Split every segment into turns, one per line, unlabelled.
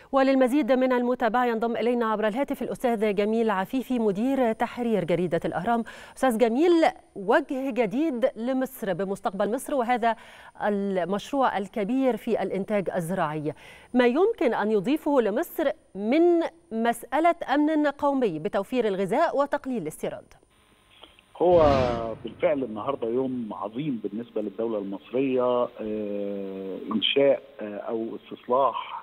وللمزيد من المتابعة ينضم إلينا عبر الهاتف الأستاذ جميل عفيفي مدير تحرير جريدة الأهرام أستاذ جميل وجه جديد لمصر بمستقبل مصر وهذا المشروع الكبير في الإنتاج الزراعي ما يمكن أن يضيفه لمصر من مسألة أمن قومي بتوفير الغذاء وتقليل الاستيراد
هو بالفعل النهارده يوم عظيم بالنسبه للدوله المصريه انشاء او استصلاح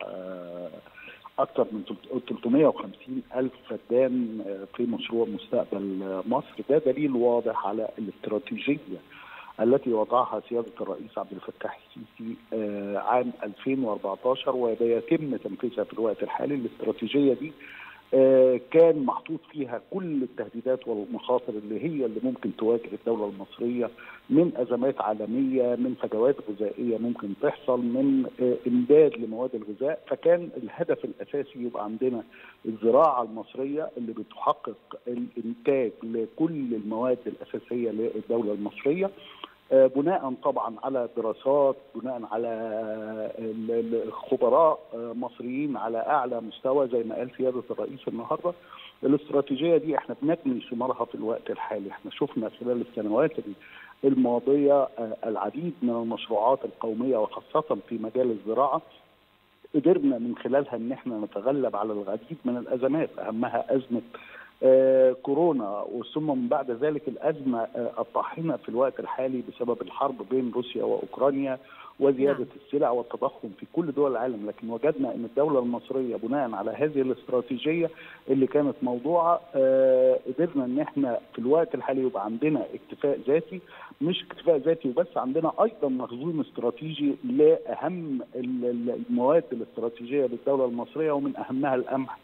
اكثر من 350 الف فدان في مشروع مستقبل مصر ده دليل واضح على الاستراتيجيه التي وضعها سياده الرئيس عبد الفتاح السيسي عام 2014 ويتم تنفيذها في الوقت الحالي الاستراتيجيه دي كان محطوط فيها كل التهديدات والمخاطر اللي هي اللي ممكن تواجه الدوله المصريه من ازمات عالميه من فجوات غذائيه ممكن تحصل من امداد لمواد الغذاء فكان الهدف الاساسي يبقى عندنا الزراعه المصريه اللي بتحقق الانتاج لكل المواد الاساسيه للدوله المصريه بناء طبعا على دراسات بناء على خبراء مصريين على اعلى مستوى زي ما قال سياده الرئيس النهارده الاستراتيجيه دي احنا بنجني ثمارها في الوقت الحالي احنا شفنا خلال السنوات الماضيه العديد من المشروعات القوميه وخاصه في مجال الزراعه قدرنا من خلالها ان احنا نتغلب على العديد من الازمات اهمها ازمه آه كورونا ثم من بعد ذلك الازمه آه الطاحنه في الوقت الحالي بسبب الحرب بين روسيا واوكرانيا وزياده نعم. السلع والتضخم في كل دول العالم لكن وجدنا ان الدوله المصريه بناء على هذه الاستراتيجيه اللي كانت موضوعه آه قدرنا ان احنا في الوقت الحالي يبقى عندنا اكتفاء ذاتي مش اكتفاء ذاتي وبس عندنا ايضا مخزون استراتيجي لاهم المواد الاستراتيجيه للدوله المصريه ومن اهمها القمح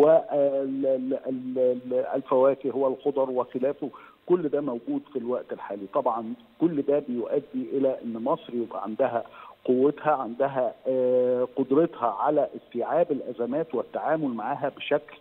والفواكه والخضر وخلافه كل ده موجود في الوقت الحالي طبعا كل ده بيؤدي الى ان مصر يبقى عندها قوتها عندها قدرتها على استيعاب الازمات والتعامل معها بشكل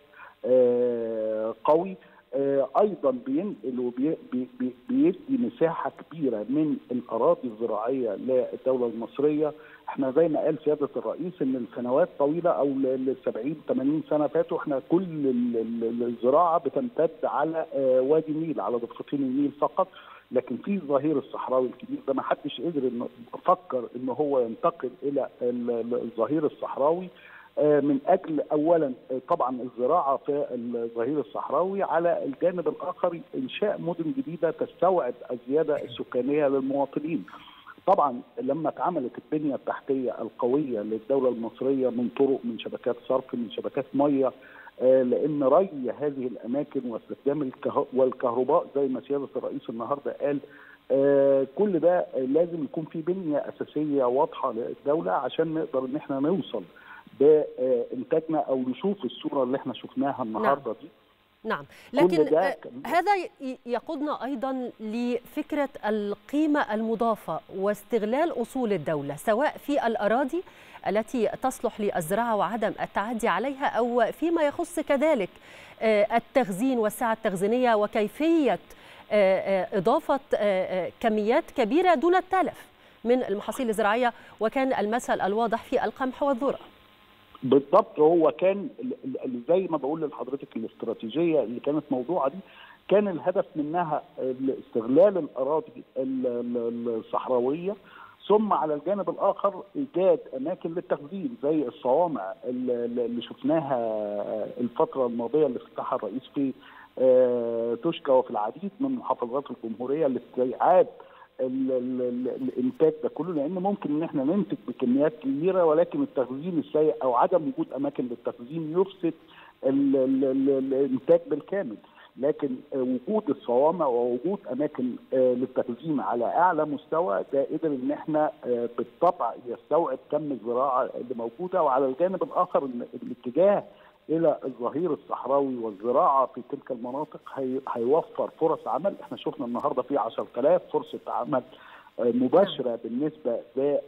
قوي ايضا بينقل وبيدي مساحه كبيره من الاراضي الزراعيه للدوله المصريه احنا زي ما قال سياده الرئيس ان السنوات طويله او ال 70 80 سنه فاتوا احنا كل الزراعه بتمتد على وادي النيل على ضفتين النيل فقط لكن في الظهير الصحراوي الكبير ده ما حدش قدر انه فكر ان هو ينتقل الى الظهير الصحراوي من اجل اولا طبعا الزراعه في الظهير الصحراوي على الجانب الاخر انشاء مدن جديده تستوعب الزياده السكانيه للمواطنين. طبعا لما اتعملت البنيه التحتيه القويه للدوله المصريه من طرق من شبكات صرف من شبكات ميه لان ري هذه الاماكن واستخدام والكهرباء زي ما سياده الرئيس النهارده قال كل ده لازم يكون في بنيه اساسيه واضحه للدوله عشان نقدر ان احنا نوصل بانتاجنا او نشوف الصوره اللي احنا شفناها النهارده
نعم. دي نعم لكن هذا يقودنا ايضا لفكره القيمه المضافه واستغلال اصول الدوله سواء في الاراضي التي تصلح للزراعه وعدم التعدي عليها او فيما يخص كذلك التخزين والسعه التخزينيه وكيفيه اضافه كميات كبيره دون التلف من المحاصيل الزراعيه وكان المثل الواضح في القمح والذره
بالضبط هو كان زي ما بقول لحضرتك الاستراتيجيه اللي كانت موضوعه دي كان الهدف منها استغلال الاراضي الصحراويه ثم على الجانب الاخر ايجاد اماكن للتخزين زي الصوامع اللي شفناها الفتره الماضيه اللي افتتحها الرئيس في توشكا وفي العديد من محافظات الجمهوريه لاستيعاب الانتاج ده كله لان ممكن ان احنا ننتج بكميات كبيره ولكن التخزين السيء او عدم وجود اماكن للتخزين يفسد الانتاج بالكامل لكن وجود الصوامع ووجود اماكن للتخزين على اعلى مستوى ده قدر ان احنا بالطبع يستوعب كم الزراعه اللي موجوده وعلى الجانب الاخر الاتجاه الى الظهير الصحراوي والزراعه في تلك المناطق هي هيوفر فرص عمل احنا شفنا النهارده في 10000 فرصه عمل مباشره بالنسبه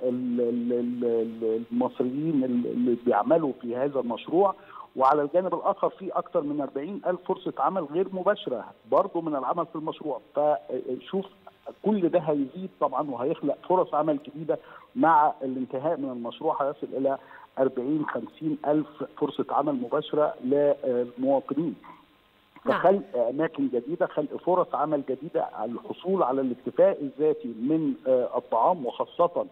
للمصريين اللي بيعملوا في هذا المشروع وعلى الجانب الاخر في اكثر من 40 الف فرصه عمل غير مباشره برضه من العمل في المشروع فشوف كل ده هيزيد طبعا وهيخلق فرص عمل جديده مع الانتهاء من المشروع هيصل الى 40 50 الف فرصه عمل مباشره للمواطنين فخلق اماكن جديده خلق فرص عمل جديده الحصول على الاكتفاء الذاتي من الطعام وخاصه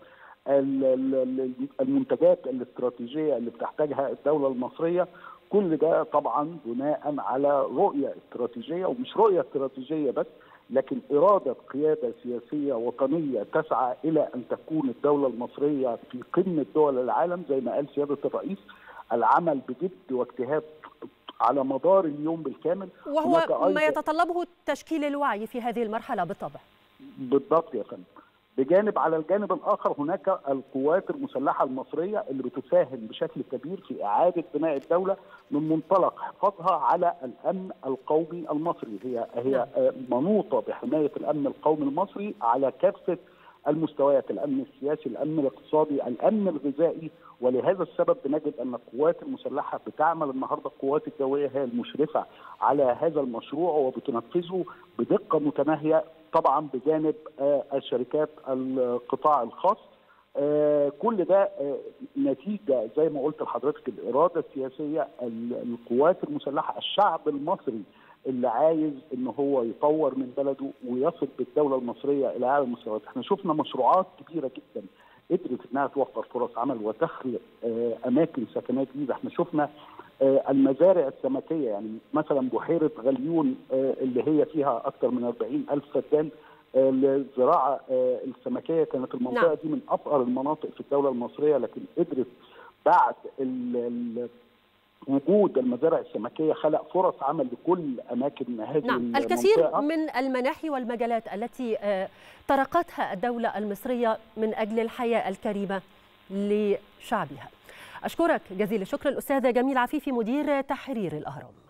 المنتجات الاستراتيجيه اللي بتحتاجها الدوله المصريه كل ده طبعا بناء على رؤيه استراتيجيه ومش رؤيه استراتيجيه بس لكن اراده قياده سياسيه وطنيه تسعى الى ان تكون الدوله المصريه في قمه دول العالم زي ما قال سياده الرئيس العمل بجد واجتهاد على مدار اليوم بالكامل
وهو ما يتطلبه تشكيل الوعي في هذه المرحله بالطبع
بالضبط يا فندم بجانب على الجانب الاخر هناك القوات المسلحه المصريه اللي بتساهم بشكل كبير في اعاده بناء الدوله من منطلق حفاظها على الامن القومي المصري هي هي منوطه بحمايه الامن القومي المصري على كافه المستويات الامن السياسي الامن الاقتصادي الامن الغذائي ولهذا السبب بنجد ان القوات المسلحه بتعمل النهارده القوات الجويه هي المشرفه على هذا المشروع وبتنفذه بدقه متناهيه طبعا بجانب الشركات القطاع الخاص كل ده نتيجه زي ما قلت لحضرتك الاراده السياسيه القوات المسلحه الشعب المصري اللي عايز ان هو يطور من بلده ويصل بالدوله المصريه الى اعلى المستويات، احنا شفنا مشروعات كبيره جدا قدرت انها توفر فرص عمل وتخلق اماكن سكنات جديده، احنا شفنا المزارع السمكيه يعني مثلا بحيره غليون اللي هي فيها اكثر من 40 الف فدان للزراعه السمكيه كانت المنطقه نعم. دي من افقر المناطق في الدوله المصريه لكن قدرت بعد ال وجود المزارع السمكيه خلق فرص عمل لكل اماكن هذه
نعم الكثير من المناحي والمجالات التي طرقتها الدوله المصريه من اجل الحياه الكريمه لشعبها اشكرك جزيل الشكر الاستاذه جميل عفيفي مدير تحرير الاهرام